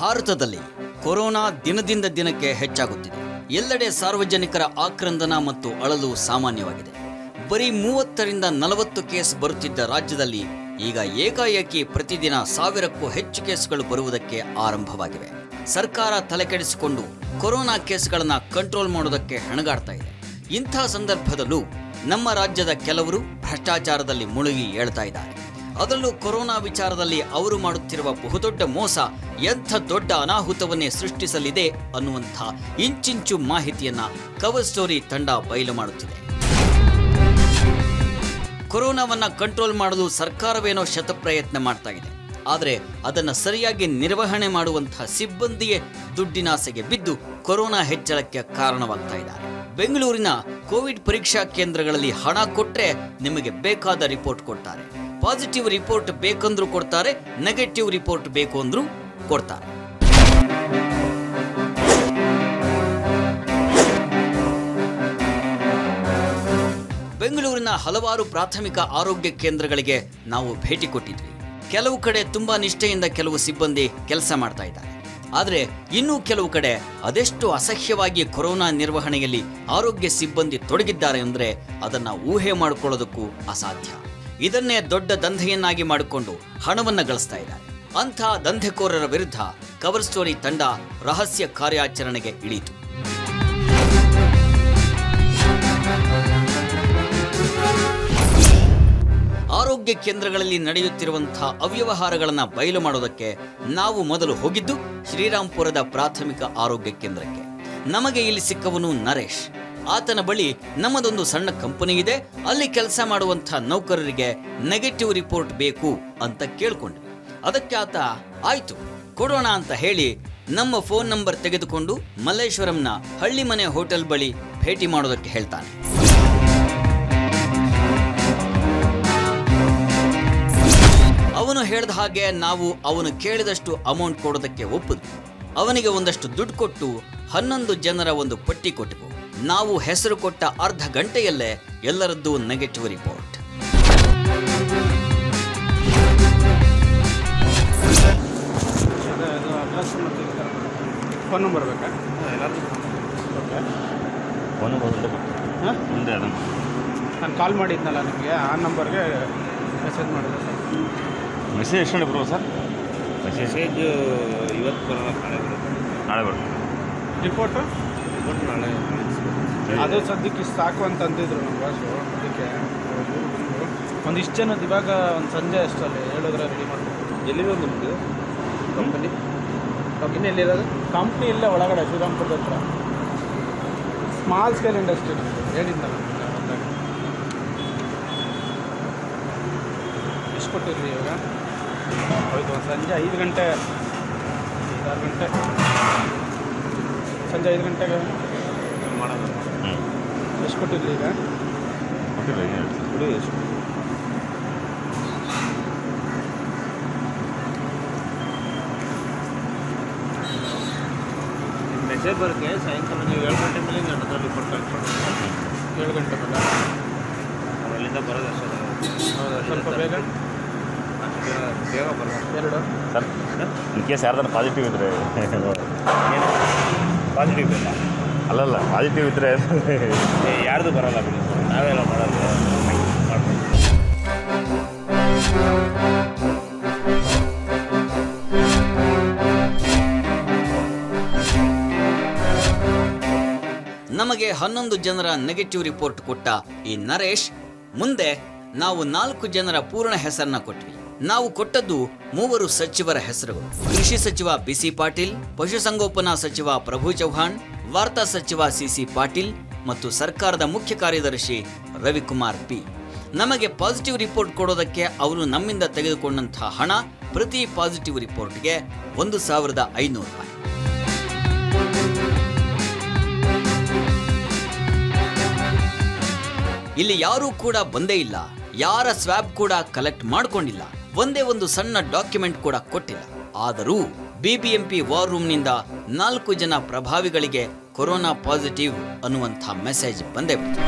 ಭಾರತದಲ್ಲಿ ಕೊರೋನಾ ದಿನದಿಂದ ದಿನಕ್ಕೆ ಹೆಚ್ಚಾಗುತ್ತಿದೆ ಎಲ್ಲೆಡೆ ಸಾರ್ವಜನಿಕರ ಆಕ್ರಂದನ ಮತ್ತು ಅಳಲು ಸಾಮಾನ್ಯವಾಗಿದೆ ಬರೀ ಮೂವತ್ತರಿಂದ ನಲವತ್ತು ಕೇಸ್ ಬರುತ್ತಿದ್ದ ರಾಜ್ಯದಲ್ಲಿ ಈಗ ಏಕಾಏಕಿ ಪ್ರತಿದಿನ ಸಾವಿರಕ್ಕೂ ಹೆಚ್ಚು ಕೇಸ್ಗಳು ಬರುವುದಕ್ಕೆ ಆರಂಭವಾಗಿವೆ ಸರ್ಕಾರ ತಲೆಕೆಡಿಸಿಕೊಂಡು ಕೊರೋನಾ ಕೇಸ್ಗಳನ್ನು ಕಂಟ್ರೋಲ್ ಮಾಡೋದಕ್ಕೆ ಹೆಣಗಾಡ್ತಾ ಇದೆ ಇಂಥ ಸಂದರ್ಭದಲ್ಲೂ ನಮ್ಮ ರಾಜ್ಯದ ಕೆಲವರು ಭ್ರಷ್ಟಾಚಾರದಲ್ಲಿ ಮುಳುಗಿ ಏಳ್ತಾ ಇದ್ದಾರೆ ಅದರಲ್ಲೂ ಕೊರೋನಾ ವಿಚಾರದಲ್ಲಿ ಅವರು ಮಾಡುತ್ತಿರುವ ಬಹುದೊಡ್ಡ ಮೋಸ ಎಂಥ ದೊಡ್ಡ ಅನಾಹುತವನ್ನೇ ಸೃಷ್ಟಿಸಲಿದೆ ಅನ್ನುವಂಥ ಇಂಚಿಂಚು ಮಾಹಿತಿಯನ್ನ ಕವರ್ ಸ್ಟೋರಿ ತಂಡ ಬಯಲು ಮಾಡುತ್ತಿದೆ ಕೊರೋನಾವನ್ನ ಕಂಟ್ರೋಲ್ ಮಾಡಲು ಸರ್ಕಾರವೇನೋ ಶತಪ್ರಯತ್ನ ಮಾಡ್ತಾ ಇದೆ ಆದರೆ ಅದನ್ನು ಸರಿಯಾಗಿ ನಿರ್ವಹಣೆ ಮಾಡುವಂತಹ ಸಿಬ್ಬಂದಿಯೇ ದುಡ್ಡಿನಾಸೆಗೆ ಬಿದ್ದು ಕೊರೋನಾ ಹೆಚ್ಚಳಕ್ಕೆ ಕಾರಣವಾಗ್ತಾ ಇದ್ದಾರೆ ಬೆಂಗಳೂರಿನ ಕೋವಿಡ್ ಪರೀಕ್ಷಾ ಕೇಂದ್ರಗಳಲ್ಲಿ ಹಣ ಕೊಟ್ಟರೆ ನಿಮಗೆ ಬೇಕಾದ ರಿಪೋರ್ಟ್ ಕೊಡ್ತಾರೆ ಪಾಸಿಟಿವ್ ರಿಪೋರ್ಟ್ ಬೇಕಂದ್ರೂ ಕೊಡ್ತಾರೆ ನೆಗೆಟಿವ್ ರಿಪೋರ್ಟ್ ಬೇಕು ಅಂದ್ರೂ ಕೊಡ್ತಾರೆ ಬೆಂಗಳೂರಿನ ಹಲವಾರು ಪ್ರಾಥಮಿಕ ಆರೋಗ್ಯ ಕೇಂದ್ರಗಳಿಗೆ ನಾವು ಭೇಟಿ ಕೊಟ್ಟಿದ್ವಿ ಕೆಲವು ಕಡೆ ತುಂಬಾ ನಿಷ್ಠೆಯಿಂದ ಕೆಲವು ಸಿಬ್ಬಂದಿ ಕೆಲಸ ಮಾಡ್ತಾ ಇದ್ದಾರೆ ಆದರೆ ಇನ್ನೂ ಕೆಲವು ಕಡೆ ಅದೆಷ್ಟು ಅಸಹ್ಯವಾಗಿ ಕೊರೋನಾ ನಿರ್ವಹಣೆಯಲ್ಲಿ ಆರೋಗ್ಯ ಸಿಬ್ಬಂದಿ ತೊಡಗಿದ್ದಾರೆ ಅಂದರೆ ಅದನ್ನ ಊಹೆ ಮಾಡಿಕೊಳ್ಳೋದಕ್ಕೂ ಅಸಾಧ್ಯ ಇದನ್ನೇ ದೊಡ್ಡ ದಂಧೆಯನ್ನಾಗಿ ಮಾಡಿಕೊಂಡು ಹಣವನ್ನ ಗಳಿಸ್ತಾ ಇದ್ದಾರೆ ಅಂಥ ದಂಧೆಕೋರರ ವಿರುದ್ಧ ಕವರ್ ಸ್ಟೋರಿ ತಂಡ ರಹಸ್ಯ ಕಾರ್ಯಾಚರಣೆಗೆ ಇಳಿಯಿತು ಆರೋಗ್ಯ ಕೇಂದ್ರಗಳಲ್ಲಿ ನಡೆಯುತ್ತಿರುವಂತಹ ಅವ್ಯವಹಾರಗಳನ್ನು ಬಯಲು ಮಾಡೋದಕ್ಕೆ ನಾವು ಮೊದಲು ಹೋಗಿದ್ದು ಶ್ರೀರಾಂಪುರದ ಪ್ರಾಥಮಿಕ ಆರೋಗ್ಯ ಕೇಂದ್ರಕ್ಕೆ ನಮಗೆ ಇಲ್ಲಿ ಸಿಕ್ಕವನು ನರೇಶ್ ಆತನ ಬಳಿ ನಮ್ಮದೊಂದು ಸಣ್ಣ ಕಂಪನಿ ಇದೆ ಅಲ್ಲಿ ಕೆಲಸ ಮಾಡುವಂತಹ ನೌಕರರಿಗೆ ನೆಗೆಟಿವ್ ರಿಪೋರ್ಟ್ ಬೇಕು ಅಂತ ಕೇಳ್ಕೊಂಡ್ವಿ ಅದಕ್ಕೆ ಆತ ಆಯ್ತು ಕೊಡೋಣ ಅಂತ ಹೇಳಿ ನಮ್ಮ ಫೋನ್ ನಂಬರ್ ತೆಗೆದುಕೊಂಡು ಮಲ್ಲೇಶ್ವರಂನ ಹಳ್ಳಿಮನೆ ಹೋಟೆಲ್ ಬಳಿ ಭೇಟಿ ಮಾಡೋದಕ್ಕೆ ಹೇಳ್ತಾನೆ ಅವನು ಹೇಳಿದ ಹಾಗೆ ನಾವು ಅವನು ಕೇಳಿದಷ್ಟು ಅಮೌಂಟ್ ಕೊಡೋದಕ್ಕೆ ಒಪ್ಪಿದ್ವು ಅವನಿಗೆ ಒಂದಷ್ಟು ದುಡ್ಡು ಕೊಟ್ಟು ಹನ್ನೊಂದು ಜನರ ಒಂದು ಪಟ್ಟಿ ಕೊಟ್ಟವು ನಾವು ಹೆಸರು ಕೊಟ್ಟ ಅರ್ಧ ಗಂಟೆಯಲ್ಲೇ ಎಲ್ಲರದ್ದು ನೆಗೆಟಿವ್ ರಿಪೋರ್ಟ್ ಅದೇ ಅದು ಅಡ್ರೆಸ್ ಮತ್ತು ಫೋನ್ ನಂಬರ್ ಬೇಕಾ ಓಕೆ ಫೋನ್ ಬಂದು ಹಾಂ ಮುಂದೆ ಅದನ್ನು ನಾನು ಕಾಲ್ ಮಾಡಿದ್ನಲ್ಲ ನಿಮಗೆ ಆ ನಂಬರ್ಗೆ ಮೆಸೇಜ್ ಮಾಡಿದೆ ಸರ್ ಮೆಸೇಜ್ ಎಷ್ಟು ಗಂಟೆ ಬರುವ ಸರ್ ಮೆಸೇಜ್ ಮೆಸೇಜ್ ಇವತ್ತು ಬರೋಲ್ಲ ನಾಳೆ ಬರುತ್ತೆ ನಾಳೆ ಬರುತ್ತೆ ರಿಪೋರ್ಟು ರಿಪೋರ್ಟ್ ನಾಳೆ ಅದು ಸದ್ಯಕ್ಕೆ ಇಷ್ಟು ಸಾಕು ಅಂತ ಅಂದಿದ್ರು ನಮ್ಮ ಬಾಸು ಅದಕ್ಕೆ ಇವ್ರು ಬಂದು ಒಂದಿಷ್ಟು ಜನದ ಇವಾಗ ಒಂದು ಸಂಜೆ ಅಷ್ಟಲ್ಲಿ ಹೇಳಿದ್ರೆ ರೆಡಿ ಮಾಡಬೇಕು ಎಲ್ಲಿರೋದು ನಿಮ್ಮದು ಕಂಪನಿ ಕಂಪನಿ ಎಲ್ಲಿರೋದು ಕಂಪ್ನಿ ಇಲ್ಲೇ ಒಳಗಡೆ ಶ್ರೀರಾಮ್ಪುರದ ಹತ್ರ ಸ್ಮಾಲ್ ಸ್ಕೇಲ್ ಇಂಡಸ್ಟ್ರಿ ಹೇಳಿದ್ನಲ್ಲ ನಿಮ್ಗೆ ಬಂದಾಗ ಎಷ್ಟು ಕೊಟ್ಟಿದ್ರಿ ಇವಾಗ ಹೌದು ಸಂಜೆ ಐದು ಗಂಟೆ ಐದಾರು ಗಂಟೆ ಸಂಜೆ ಐದು ಗಂಟೆಗೆ ಮಾಡೋದು ಹ್ಞೂ ಎಷ್ಟು ಕೊಟ್ಟಿದ್ರಿ ಈಗ ಕೊಟ್ಟಿಲ್ಲ ಏನು ಹೇಳಿ ಸರ್ ಬಿಡಿ ಎಷ್ಟು ಮೆಸೇಜ್ ಬರೋಕ್ಕೆ ಸಾಯಂಕಾಲ ನೀವು ಏಳು ಗಂಟೆ ಮೇಲೆ ನನ್ನ ಹತ್ರ ರಿಪೋರ್ಟ್ ಕಳ್ಸ್ಕೊಂಡು ಏಳು ಗಂಟೆ ಮೇಲೆ ನಾವು ಅಲ್ಲಿಂದ ಬರೋದು ಅಷ್ಟೇ ಹೌದಾ ಸ್ವಲ್ಪ ಬೇಗ ಅಷ್ಟು ಬೇಗ ಬೇಗ ಬರೋದು ಎರಡು ಸರ್ ಇನ್ ಕೇಸ್ ಯಾರ್ದಾರು ಪಾಸಿಟಿವ್ ಇದ್ದರೆ ಏನು ಪಾಸಿಟಿವ್ ಇಲ್ಲ ಅಲ್ಲಲ್ಲ ಪಾಸಿಟಿವ್ ಇದ್ದರೆ ಏ, ಯಾರ್ದು ಬರಲ್ಲ ಬಿಡಿ ನಾವೆಲ್ಲ ಮಾಡೋದು ಮಾಡ್ಬೋದು ನಮಗೆ ಹನ್ನೊಂದು ಜನರ ನೆಗೆಟಿವ್ ರಿಪೋರ್ಟ್ ಕೊಟ್ಟ ಈ ನರೇಶ್ ಮುಂದೆ ನಾವು ನಾಲ್ಕು ಜನರ ಪೂರ್ಣ ಹೆಸರನ್ನ ಕೊಟ್ವಿ ನಾವು ಕೊಟ್ಟದ್ದು ಮೂವರು ಸಚಿವರ ಹೆಸರುಗಳು ಕೃಷಿ ಸಚಿವ ಬಿಸಿ ಪಾಟೀಲ್ ಪಶುಸಂಗೋಪನಾ ಸಚಿವ ಪ್ರಭು ಚೌಹಾಣ್ ವಾರ್ತಾ ಸಚಿವ ಸಿಸಿ ಪಾಟೀಲ್ ಮತ್ತು ಸರ್ಕಾರದ ಮುಖ್ಯ ಕಾರ್ಯದರ್ಶಿ ರವಿಕುಮಾರ್ ಪಿ ನಮಗೆ ಪಾಸಿಟಿವ್ ರಿಪೋರ್ಟ್ ಕೊಡೋದಕ್ಕೆ ಅವರು ನಮ್ಮಿಂದ ತೆಗೆದುಕೊಂಡಂತಹ ಹಣ ಪ್ರತಿ ಪಾಸಿಟಿವ್ ರಿಪೋರ್ಟ್ಗೆ ಒಂದು ಸಾವಿರದ ಐನೂರು ರೂಪಾಯಿ ಇಲ್ಲಿ ಯಾರೂ ಕೂಡ ಬಂದೇ ಇಲ್ಲ ಯಾರ ಸ್ವ್ಯಾಬ್ ಕೂಡ ಕಲೆಕ್ಟ್ ಮಾಡ್ಕೊಂಡಿಲ್ಲ ಒಂದೇ ಒಂದು ಸಣ್ಣ ಡಾಕ್ಯುಮೆಂಟ್ ಕೂಡ ಕೊಟ್ಟಿಲ್ಲ ಆದರೂ ಬಿಬಿಎಂಪಿ ವಾರ್ ರೂಮ್ನಿಂದ ನಾಲ್ಕು ಜನ ಪ್ರಭಾವಿಗಳಿಗೆ ಕೊರೋನಾ ಪಾಸಿಟಿವ್ ಅನ್ನುವಂಥ ಮೆಸೇಜ್ ಬಂದೇ ಬಿಡ್ತು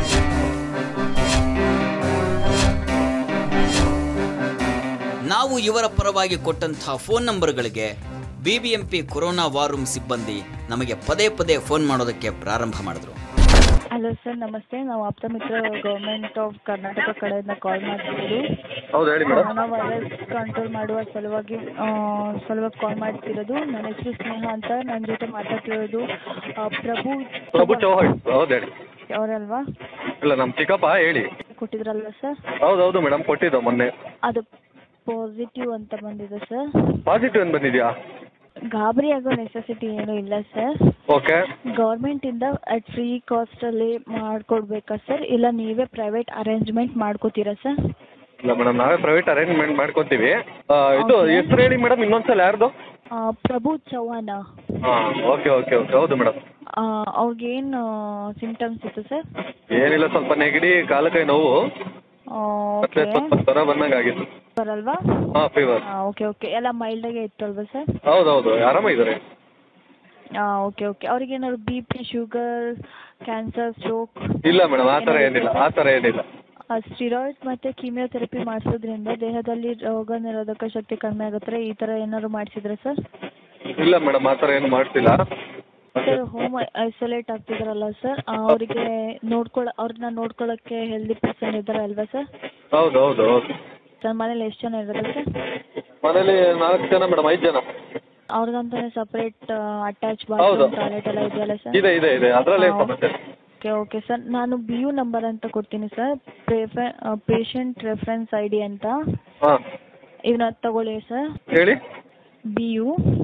ನಾವು ಇವರ ಪರವಾಗಿ ಕೊಟ್ಟಂತಹ ಫೋನ್ ನಂಬರ್ಗಳಿಗೆ ಬಿಬಿಎಂಪಿ ಕೊರೋನಾ ವಾರ್ ರೂಮ್ ಸಿಬ್ಬಂದಿ ನಮಗೆ ಪದೇ ಪದೇ ಫೋನ್ ಮಾಡೋದಕ್ಕೆ ಪ್ರಾರಂಭ ಮಾಡಿದ್ರು ಹಲೋ ಸರ್ ನಮಸ್ತೆ ನಾವು ಆಪ್ತ ಮಿತ್ರ ಗೌರ್ಮೆಂಟ್ ಆಫ್ ಕರ್ನಾಟಕ ಕಡೆಯಿಂದ ಕಾಲ್ ಮಾಡ್ತಿರೋದು ಹೌದು ಹೇಳಿ ಮೇಡಮ್ ಕೊರೋನಾ ವೈರಸ್ ಕಂಟ್ರೋಲ್ ಮಾಡುವ ಸಲುವಾಗಿ ಆ, ಸಲುವಾಗಿ ಕಾಲ್ ಮಾಡ್ತಿರೋದು ನನ್ನ ಹೆಸರು ಸ್ನೇಹ ಅಂತ ನನ್ನ ಜೊತೆ ಮಾತಾಡ್ತಿರೋದು ಆ, ಪ್ರಭು ಪ್ರಭು ಚೌಹಾಣ್ ಹೌದು ಹೇಳಿ ಅವರಲ್ವಾ ಇಲ್ಲ ನಮ್ಮ ಚಿಕ್ಕಪ್ಪ ಹೇಳಿ ಕೊಟ್ಟಿದ್ರಲ್ವಾ ಸರ್ ಹೌದು ಹೌದು ಮೇಡಮ್ ಕೊಟ್ಟಿದ್ದು ಮೊನ್ನೆ ಅದು ಪಾಸಿಟಿವ್ ಅಂತ ಬಂದಿದೆ ಸರ್ ಪಾಸಿಟಿವ್ ಏನು ಬಂದಿದೆಯಾ ಗಾಬರಿ ಆಗೋ ನೆಸೆಸಿಟಿ ಏನೂ ಇಲ್ಲ ಸರ್ ಓಕೆ ಗೌರ್ಮೆಂಟಿಂದ ಅಟ್ ಫ್ರೀ ಕಾಸ್ಟಲ್ಲಿ ಮಾಡಿಕೊಡ್ಬೇಕಾ ಸರ್ ಇಲ್ಲ ನೀವೇ ಪ್ರೈವೇಟ್ ಅರೇಂಜ್ಮೆಂಟ್ ಮಾಡ್ಕೋತೀರಾ ಸರ್ ಇಲ್ಲ ಮೇಡಮ್ ನಾವೇ ಪ್ರೈವೇಟ್ ಅರೇಂಜ್ಮೆಂಟ್ ಮಾಡ್ಕೊತೀವಿ ಆ, ಇದು Okay. ಹೆಸರು ಹೇಳಿ ಮೇಡಮ್ ಇನ್ನೊಂದ್ಸಲ ಯಾರ್ದು ಆ, ಪ್ರಭು ಚವ್ಹಾಣ ಹಾಂ ಓಕೆ ಓಕೆ ಓಕೆ ಹೌದು ಮೇಡಮ್ ಅವ್ರಿಗೇನು ಸಿಂಟಮ್ಸ್ ಇತ್ತು ಸರ್ ಏನಿಲ್ಲ ಸ್ವಲ್ಪ ನೆಗಡಿ ಕಾಲು ಕೈ ನೋವು ಮತ್ತೆ ಓಕೆ ಸ್ವಲ್ಪ ಜ್ವರ ಬಂದಂಗೆ ಆಗಿತ್ತು ಬರಲ್ವಾ ಹಾಂ ಫೀವರ್ ಓಕೆ ಓಕೆ ಎಲ್ಲ ಮೈಲ್ಡಾಗೆ ಇತ್ತಲ್ವಾ ಸರ್ ಹೌದು ಹೌದು ಆರಾಮಾಗಿದ್ದಾರೆ ಹಾಂ ಓಕೆ ಓಕೆ ಅವ್ರಿಗೇನಾದ್ರು B P sugar cancer stroke ಇಲ್ಲ ಮೇಡಮ್ ಆ ಥರ ಏನಿಲ್ಲ ಆ ಥರ ಏನಿಲ್ಲ ಸ್ಟಿರಾಯ್ಡ್ ಮತ್ತು ಕೀಮಿಯೋಥೆರಪಿ ಮಾಡಿಸೋದ್ರಿಂದ ದೇಹದಲ್ಲಿ ರೋಗ ನಿರೋಧಕ ಶಕ್ತಿ ಕಡಿಮೆ ಆಗುತ್ತೆ ಈ ಥರ ಏನಾದ್ರು ಮಾಡಿಸಿದ್ರೆ ಸರ್ ಇಲ್ಲ ಮೇಡಮ್ ಆ ಥರ ಏನು ಮಾಡ್ತಿಲ್ಲ ಸರ್ ಹೋಮ್ ಐಸೋಲೇಟ್ ಆಗ್ತಿದಾರಲ್ಲ ಸರ್ ಅವರಿಗೆ ನೋಡ್ಕೊಳ್ಳೋ ಅವ್ರನ್ನ ನೋಡ್ಕೊಳ್ಳೋಕ್ಕೆ ಹೆಲ್ದಿ ಪರ್ಸನ್ ಇದ್ದಾರೆ ಅಲ್ವಾ ಸರ್ ಹೌದು ಹೌದು ಹೌದು ಸರ್ ಮನೇಲಿ ಎಷ್ಟು ಜನ ಇರೋದು ಸರ್ ಮನೇಲಿ ನಾಲ್ಕು ಜನ ಮೇಡಮ್ ಐದು ಜನ ಅವ್ರಿಗಂತಾನೆ ಸಪ್ರೇಟ್ ಅಟ್ಯಾಚ್ ಹೌದು. ಬಾತ್ರೂಮ್ ಟಾಯ್ಲೆಟ್ ಎಲ್ಲ ಇದೆಯಲ್ಲ ಸರ್ ಇದೆ ಇದೆ ಇದೆ ಅದರಲ್ಲೇ ಹಾ, ಸಮಸ್ಯೆ ಓಕೆ ಓಕೆ ಸರ್ ನಾನು ಬಿ ಯು ನಂಬರ್ ಅಂತ ಕೊಡ್ತೀನಿ ಸರ್ ಪ್ರೇಫೆ ಪೇಷಂಟ್ ರೆಫರೆನ್ಸ್ ಐ ಡಿ ಅಂತ ಹಾಂ ಇವನ್ನ ತಗೊಳ್ಳಿ ಸರ್ ಹೇಳಿ B U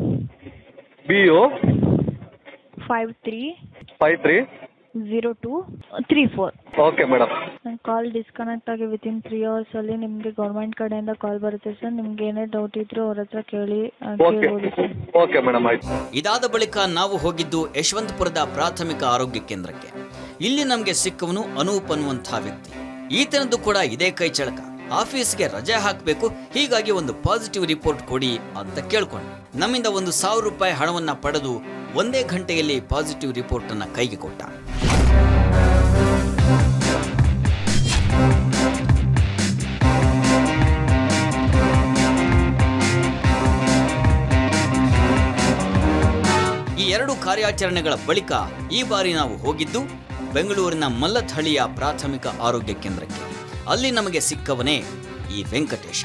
B U five three five three zero two three four okay madam call disconnect ಆಗಿ ವಿತಿನ್ ತ್ರೀ ಅವರ್ಸಲ್ಲಿ ನಿಮಗೆ ಗೌರ್ಮೆಂಟ್ ಕಡೆಯಿಂದ ಕಾಲ್ ಬರುತ್ತೆ ಸರ್ ನಿಮ್ಗೆ ಏನೇ ಡೌಟ್ ಇದ್ರೂ ಅವ್ರ ಹತ್ರ ಕೇಳಿ ಆ, ಓಕೆ ಕೇಳ್ಬೋದು ಸರ್ ಓಕೆ ಮೇಡಮ್ ಆಯ್ತು ಇದಾದ ಬಳಿಕ ನಾವು ಹೋಗಿದ್ದು ಯಶವಂತಪುರದ ಪ್ರಾಥಮಿಕ ಆರೋಗ್ಯ ಕೇಂದ್ರಕ್ಕೆ ಇಲ್ಲಿ ನಮಗೆ ಸಿಕ್ಕವನು ಅನೂಪ್ ಅನ್ನುವಂಥ ವ್ಯಕ್ತಿ ಈತನದ್ದು ಕೂಡ ಇದೇ ಕೈ ಚಳಕ ಆಫೀಸ್ಗೆ ರಜೆ ಹಾಕಬೇಕು ಹೀಗಾಗಿ ಒಂದು ಪಾಸಿಟಿವ್ ರಿಪೋರ್ಟ್ ಕೊಡಿ ಅಂತ ಕೇಳ್ಕೊಂಡು ನಮ್ಮಿಂದ ಒಂದು ಸಾವಿರ ರೂಪಾಯಿ ಹಣವನ್ನ ಪಡೆದು ಒಂದೇ ಗಂಟೆಯಲ್ಲಿ ಪಾಸಿಟಿವ್ ರಿಪೋರ್ಟ್ ಅನ್ನ ಕೈಗೆ ಕೊಟ್ಟ ಈ ಎರಡು ಕಾರ್ಯಾಚರಣೆಗಳ ಬಳಿಕ ಈ ಬಾರಿ ನಾವು ಹೋಗಿದ್ದು ಬೆಂಗಳೂರಿನ ಮಲ್ಲಥಳಿಯ ಪ್ರಾಥಮಿಕ ಆರೋಗ್ಯ ಕೇಂದ್ರಕ್ಕೆ ಅಲ್ಲಿ ನಮಗೆ ಸಿಕ್ಕವನೇ ಈ ವೆಂಕಟೇಶ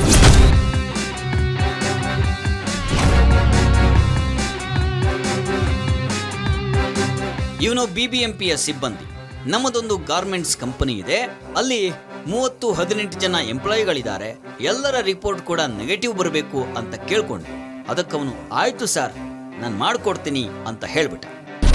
ಇವನು ಬಿಬಿಎಂಪಿಯ ಸಿಬ್ಬಂದಿ ನಮ್ಮದೊಂದು ಗಾರ್ಮೆಂಟ್ಸ್ ಕಂಪನಿ ಇದೆ ಅಲ್ಲಿ ಮೂವತ್ತು ಹದಿನೆಂಟು ಜನ ಎಂಪ್ಲಾಯಿಗಳಿದ್ದಾರೆ ಎಲ್ಲರ ರಿಪೋರ್ಟ್ ಕೂಡ ನೆಗೆಟಿವ್ ಬರಬೇಕು ಅಂತ ಕೇಳ್ಕೊಂಡು ಅದಕ್ಕವನು ಆಯ್ತು ಸರ್ ನಾನು ಮಾಡ್ಕೊಡ್ತೀನಿ ಅಂತ ಹೇಳ್ಬಿಟ್ಟ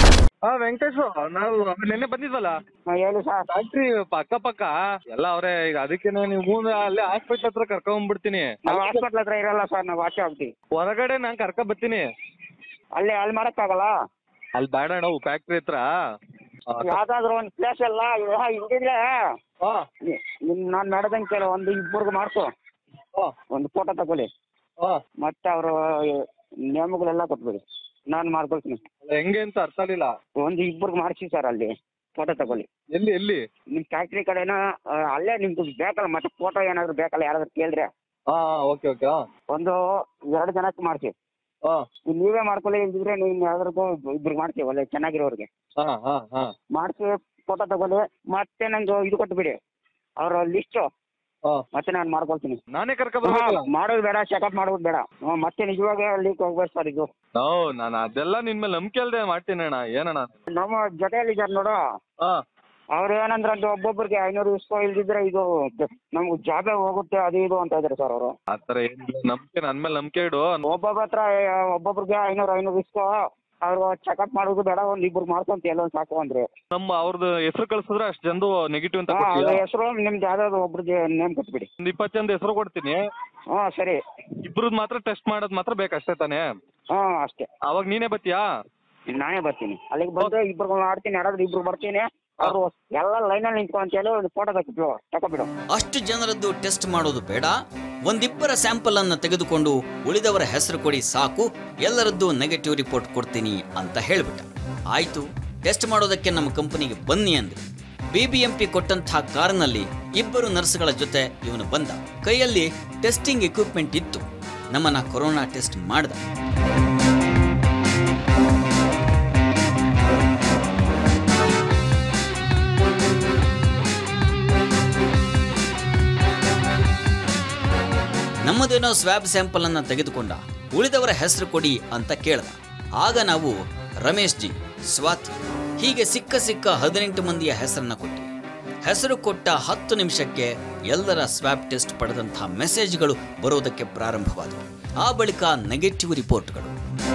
ಹಾ ವೆಂಕಟೇಶ್ ನಾವು ನಿನ್ನೆ ಬಂದಿದ್ವಲ್ಲ ಹೇಳಿ ಸರ್ ಫ್ಯಾಕ್ಟ್ರಿ ಪಕ್ಕ ಪಕ್ಕ ಎಲ್ಲ ಅವರೇ ಈಗ ಅದಕ್ಕೇನೆ ನೀವು ಮುಂದೆ ಅಲ್ಲೇ ಹಾಸ್ಪಿಟ್ಲ್ ಹತ್ರ ಕರ್ಕೊಂಡ್ಬಿಡ್ತೀನಿ ನಾವು ಹಾಸ್ಪಿಟ್ಲ್ ಹತ್ರ ಇರಲ್ಲ ಸರ್ ನಾವು ಆಚೆ ಹೋಗ್ತೀವಿ ಹೊರಗಡೆ ನಾನು ಕರ್ಕೊ ಬರ್ತೀನಿ ಅಲ್ಲಿ ಅಲ್ಲಿ ಮಾಡಕ್ಕಾಗಲ್ಲ ಅಲ್ಲಿ ಬೇಡ ನಾವು ಫ್ಯಾಕ್ಟ್ರಿ ಹತ್ರ ಆ, ಯಾವ್ದಾದ್ರು ಒಂದು ಪ್ಲೇಸ್ ಎಲ್ಲ ಹಿಂದಿದ್ರೆ ಹಾ, ನಿಮ್ ನಾನು ನಡೆದಂಗೆ ಕೇಳು ಒಂದು ಇಬ್ಬರಿಗೆ ಮಾಡ್ಕೊ ಹಾ, ಒಂದು ಫೋಟೋ ತಗೊಳ್ಳಿ ಹಾ. ಮತ್ತೆ ಅವರು ನೇಮಗಳೆಲ್ಲ ಕೊಟ್ಬಿಡಿ ನಾನು ಮಾಡ್ಕೊಳ್ತೀನಿ ಅಲ್ಲ, ಹೆಂಗೆ ಅಂತ ಅರ್ಥ ಆಗಲಿಲ್ಲ ಒಂದು ಇಬ್ಬರಿಗೆ ಮಾಡಿಸಿ ಸರ್ ಅಲ್ಲಿ ಫೋಟೋ ತಗೊಳ್ಳಿ ಎಲ್ಲಿ ಎಲ್ಲಿ ನಿಮ್ಮ ಫ್ಯಾಕ್ಟ್ರಿ ಕಡೆನ ಆ, ಅಲ್ಲೇ ನಿಮ್ಗೆ ಬೇಕಲ್ಲ ಮತ್ತೆ ಫೋಟೋ ಏನಾದ್ರು ಬೇಕಲ್ಲ ಯಾರಾದ್ರೂ ಕೇಳಿದ್ರೆ ಹಾ ಓಕೆ ಓಕೆ ಹಾ ಒಂದು ಎರಡು ಜನಕ್ಕೆ ಮಾಡಿಸಿ ಹಾ ನೀವೇ ಮಾಡ್ಕೊಳ್ಳಿ ಇಲ್ದಿದ್ರೆ ನೀವು ಯಾವ್ದಾದ್ರು ಇಬ್ರಿಗೆ ಮಾಡ್ತೀವಿ ಒಳ್ಳೆ ಚೆನ್ನಾಗಿರೋರಿಗೆ ಹಾ ಹಾ ಹಾ ಮಾಡಿಸಿ ಫೋಟೋ ತಗೊಳ್ಳಿ ಮತ್ತೆ ನಂದು ಇದು ಕೊಟ್ಬಿಡಿ ಅವ್ರ ಲಿಸ್ಟು ಹಾ ಮತ್ತೆ ನಾನು ಮಾಡ್ಕೊಳ್ತೀನಿ ನಾನೇ ಕರ್ಕೊ ಬರ್ಬೇಕಲ್ಲ ಮಾಡೋದು ಬೇಡ ಚೆಕಪ್ ಮಾಡೋದು ಬೇಡ ಹ್ಮ್, ಮತ್ತೆ ನಿಜವಾಗಿ ಲೀಕ್ ಹೋಗ್ಬೇಕು ಸರ್ ಇದು ನೋ ನಾನು ಅದೆಲ್ಲ ನಿನ್ ಮೇಲೆ ನಂಬಿಕೆ ಅಲ್ದೆ ಮಾಡ್ತೀನಿ ಅಣ್ಣ ಏನಣ್ಣ ನಮ್ಮ ಜೊತೆಯಲ್ಲಿ ಇದ್ದಾರೆ ನೋಡು ಹಾ ಅವ್ರು ಏನಂದ್ರೆ ಅದು ಒಬ್ಬೊಬ್ರಿಗೆ ಐನೂರು ಇಸ್ಕೋ ಇಲ್ದಿದ್ರೆ ಇದು ನಮ್ಗೆ ಜಾಬೇ ಹೋಗುತ್ತೆ ಅದು ಇದು ಅಂತ ಇದ್ದಾರೆ ಸರ್ ಅವರು ಆ ಥರ ಏನಿಲ್ಲ ನಂಬಿಕೆ ನನ್ನ ಮೇಲೆ ನಂಬಿಕೆ ಇಡು ಒಬ್ಬೊಬ್ಬರ ಹತ್ರ ಆ, ಒಬ್ಬೊಬ್ರಿಗೆ ಐನೂರು ಐನೂರು ಇಸ್ಕೋ ಅವ್ರು ಚೆಕಪ್ ಮಾಡೋದು ಬೇಡ ಒಂದ್ ಇಬ್ರು ಮಾಡ್ಕೊಂತ ಎಲ್ಲೊಂದು ಸಾಕು ಅಂದ್ರೆ ನಮ್ಮ ಅವ್ರದ್ದು ಹೆಸರು ಕಳ್ಸಿದ್ರೆ ಅಷ್ಟು ಜನದು ನೆಗೆಟಿವ್ ಅಂತ ಹಾ ಅವ್ರ ಕೊಡ್ತೀಯಾ ಹೆಸರು ನಿಮ್ದು ಯಾವ್ದಾದ್ರು ಒಬ್ರಿಗೆ ನೇಮ್ ಕೊಟ್ಬಿಡಿ ಒಂದು ಇಪ್ಪತ್ತು ಜನದ ಹೆಸರು ಕೊಡ್ತೀನಿ ಹ್ಞೂ ಸರಿ ಇಬ್ರದ್ದು ಮಾತ್ರ ಟೆಸ್ಟ್ ಮಾಡೋದು ಮಾತ್ರ ಬೇಕಷ್ಟೇ ತಾನೇ ಹ್ಞೂ ಅಷ್ಟೇ ಅವಾಗ ನೀನೇ ಬತ್ತೀಯಾ ನಾನೇ ಬರ್ತೀನಿ ಅಲ್ಲಿಗೆ ಬಂದು ಇಬ್ರು ಮಾಡ್ತೀನಿ ಯಾರಾದ್ರೂ ಇಬ್ರು ಬರ್ತೀನಿ ಅವರು ಎಲ್ಲ ಲೈನಲ್ಲಿ ನಿಂತ್ಕೊ ಅಂತ ಹೇಳಿ ಒಂದು ಫೋಟೋ ತಗೊಬಿಡು ತಗೊಬಿಡು ಅಷ್ಟು ಜನರದ್ದು ಟೆಸ್ಟ್ ಮಾಡೋದು ಬೇಡ ಒಂದಿಬ್ಬರ ಸ್ಯಾಂಪಲ್ ಅನ್ನ ತೆಗೆದುಕೊಂಡು ಉಳಿದವರ ಹೆಸರು ಕೊಡಿ ಸಾಕು ಎಲ್ಲರದ್ದು ನೆಗೆಟಿವ್ ರಿಪೋರ್ಟ್ ಕೊಡ್ತೀನಿ ಅಂತ ಹೇಳ್ಬಿಟ್ಟ ಆಯ್ತು ಟೆಸ್ಟ್ ಮಾಡೋದಕ್ಕೆ ನಮ್ಮ ಕಂಪನಿಗೆ ಬನ್ನಿ ಅಂದ್ರು ಬಿಬಿಎಂಪಿ ಕೊಟ್ಟಂತಹ ಕಾರಿನಲ್ಲಿ ಇಬ್ಬರು ನರ್ಸ್ಗಳ ಜೊತೆ ಇವನು ಬಂದ ಕೈಯಲ್ಲಿ ಟೆಸ್ಟಿಂಗ್ ಎಕ್ವಿಪ್ಮೆಂಟ್ ಇತ್ತು ನಮ್ಮನ್ನ ಕೊರೋನಾ ಟೆಸ್ಟ್ ಮಾಡ್ದ ನಮ್ಮದೇನೋ ಸ್ವ್ಯಾಬ್ ಸ್ಯಾಂಪಲ್ ಅನ್ನ ತೆಗೆದುಕೊಂಡ ಉಳಿದವರ ಹೆಸರು ಕೊಡಿ ಅಂತ ಕೇಳ್ದ ಆಗ ನಾವು ರಮೇಶ್ ಜಿ ಸ್ವಾತಿ ಹೀಗೆ ಸಿಕ್ಕ ಸಿಕ್ಕ ಹದಿನೆಂಟು ಮಂದಿಯ ಹೆಸರನ್ನ ಕೊಟ್ಟು ಹೆಸರು ಕೊಟ್ಟ ಹತ್ತು ನಿಮಿಷಕ್ಕೆ ಎಲ್ಲರ ಸ್ವ್ಯಾಬ್ ಟೆಸ್ಟ್ ಪಡೆದಂತಹ ಮೆಸೇಜ್ಗಳು ಬರೋದಕ್ಕೆ ಪ್ರಾರಂಭವಾದವು ಆ ಬಳಿಕ ನೆಗೆಟಿವ್ ರಿಪೋರ್ಟ್ಗಳು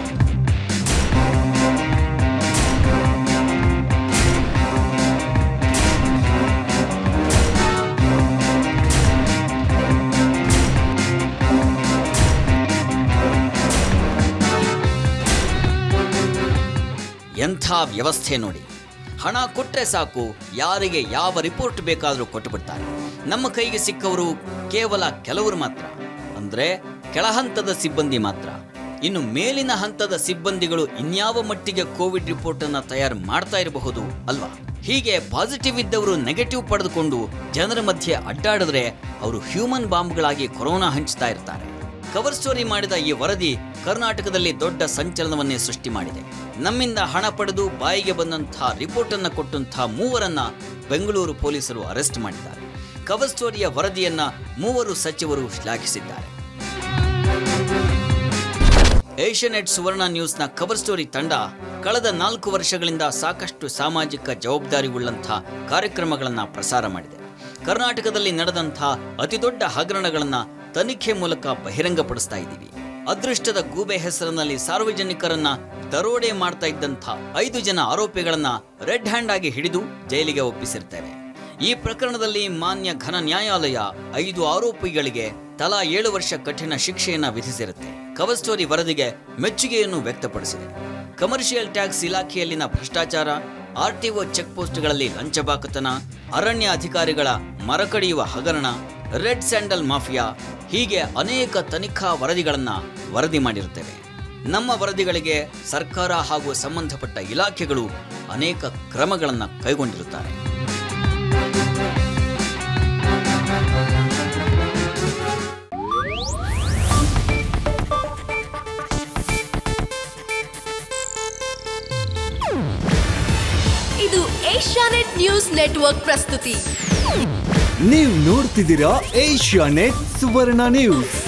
ಎಂಥ ವ್ಯವಸ್ಥೆ ನೋಡಿ ಹಣ ಕೊಟ್ಟರೆ ಸಾಕು ಯಾರಿಗೆ ಯಾವ ರಿಪೋರ್ಟ್ ಬೇಕಾದರೂ ಕೊಟ್ಟುಬಿಡ್ತಾರೆ ನಮ್ಮ ಕೈಗೆ ಸಿಕ್ಕವರು ಕೇವಲ ಕೆಲವರು ಮಾತ್ರ ಅಂದ್ರೆ ಕೆಳಹಂತದ ಸಿಬ್ಬಂದಿ ಮಾತ್ರ ಇನ್ನು ಮೇಲಿನ ಹಂತದ ಸಿಬ್ಬಂದಿಗಳು ಇನ್ಯಾವ ಮಟ್ಟಿಗೆ ಕೋವಿಡ್ ರಿಪೋರ್ಟ್ ಅನ್ನ ತಯಾರು ಮಾಡ್ತಾ ಇರಬಹುದು ಅಲ್ವಾ ಹೀಗೆ ಪಾಸಿಟಿವ್ ಇದ್ದವರು ನೆಗೆಟಿವ್ ಪಡೆದುಕೊಂಡು ಜನರ ಮಧ್ಯೆ ಅಡ್ಡಾಡಿದ್ರೆ ಅವರು ಹ್ಯೂಮನ್ ಬಾಂಬ್ಗಳಾಗಿ ಕೊರೋನಾ ಹಂಚ್ತಾ ಇರ್ತಾರೆ ಕವರ್ ಸ್ಟೋರಿ ಮಾಡಿದ ಈ ವರದಿ ಕರ್ನಾಟಕದಲ್ಲಿ ದೊಡ್ಡ ಸಂಚಲನವನ್ನೇ ಸೃಷ್ಟಿ ಮಾಡಿದೆ ನಮ್ಮಿಂದ ಹಣ ಪಡೆದು ಬಾಯಿಗೆ ಬಂದಂತಹ ರಿಪೋರ್ಟ್ ಅನ್ನ ಕೊಟ್ಟಂತಹ ಮೂವರನ್ನ ಬೆಂಗಳೂರು ಪೊಲೀಸರು ಅರೆಸ್ಟ್ ಮಾಡಿದ್ದಾರೆ ಕವರ್ ಸ್ಟೋರಿಯ ವರದಿಯನ್ನ ಮೂವರು ಸಚಿವರು ಶ್ಲಾಘಿಸಿದ್ದಾರೆ ಏಷ್ಯಾನೆಟ್ ಸುವರ್ಣ ನ್ಯೂಸ್ನ ಕವರ್ ಸ್ಟೋರಿ ತಂಡ ಕಳೆದ ನಾಲ್ಕು ವರ್ಷಗಳಿಂದ ಸಾಕಷ್ಟು ಸಾಮಾಜಿಕ ಜವಾಬ್ದಾರಿ ಉಳ್ಳಂತಹ ಕಾರ್ಯಕ್ರಮಗಳನ್ನು ಪ್ರಸಾರ ಮಾಡಿದೆ ಕರ್ನಾಟಕದಲ್ಲಿ ನಡೆದಂಥ ಅತಿದೊಡ್ಡ ಹಗರಣಗಳನ್ನ ತನಿಖೆ ಮೂಲಕ ಬಹಿರಂಗಪಡಿಸ್ತಾ ಇದ್ದೀವಿ ಅದೃಷ್ಟದ ಗೂಬೆ ಹೆಸರಿನಲ್ಲಿ ಸಾರ್ವಜನಿಕರನ್ನ ದರೋಡೆ ಮಾಡ್ತಾ ಇದ್ದಂಥ ಐದು ಜನ ಆರೋಪಿಗಳನ್ನ ರೆಡ್ ಹ್ಯಾಂಡ್ ಆಗಿ ಹಿಡಿದು ಜೈಲಿಗೆ ಒಪ್ಪಿಸಿರ್ತೇವೆ ಈ ಪ್ರಕರಣದಲ್ಲಿ ಮಾನ್ಯ ಘನ ನ್ಯಾಯಾಲಯ ಐದು ಆರೋಪಿಗಳಿಗೆ ತಲಾ ಏಳು ವರ್ಷ ಕಠಿಣ ಶಿಕ್ಷೆಯನ್ನ ವಿಧಿಸಿರುತ್ತೆ ಕವರ್ ಸ್ಟೋರಿ ವರದಿಗೆ ಮೆಚ್ಚುಗೆಯನ್ನು ವ್ಯಕ್ತಪಡಿಸಿದೆ ಕಮರ್ಷಿಯಲ್ ಟ್ಯಾಕ್ಸ್ ಇಲಾಖೆಯಲ್ಲಿನ ಭ್ರಷ್ಟಾಚಾರ ಆರ್ಟಿಒ ಚೆಕ್ ಪೋಸ್ಟ್ಗಳಲ್ಲಿ ಲಂಚಬಾಕತನ ಅರಣ್ಯ ಅಧಿಕಾರಿಗಳ ಮರಕಡಿಯುವ ಹಗರಣ ರೆಡ್ ಸ್ಯಾಂಡಲ್ ಮಾಫಿಯಾ ಹೀಗೆ ಅನೇಕ ತನಿಖಾ ವರದಿಗಳನ್ನ ವರದಿ ಮಾಡಿರುತ್ತೇವೆ ನಮ್ಮ ವರದಿಗಳಿಗೆ ಸರ್ಕಾರ ಹಾಗೂ ಸಂಬಂಧಪಟ್ಟ ಇಲಾಖೆಗಳು ಅನೇಕ ಕ್ರಮಗಳನ್ನು ಕೈಗೊಂಡಿರುತ್ತಾರೆ ಇದು ಏಷ್ಯಾನೆಟ್ ನ್ಯೂಸ್ ನೆಟ್ವರ್ಕ್ ಪ್ರಸ್ತುತಿ ನೀವು ನೋಡ್ತಿದ್ದೀರಾ ಏಷ್ಯಾ ನೆಟ್ ಸುವರ್ಣ ನ್ಯೂಸ್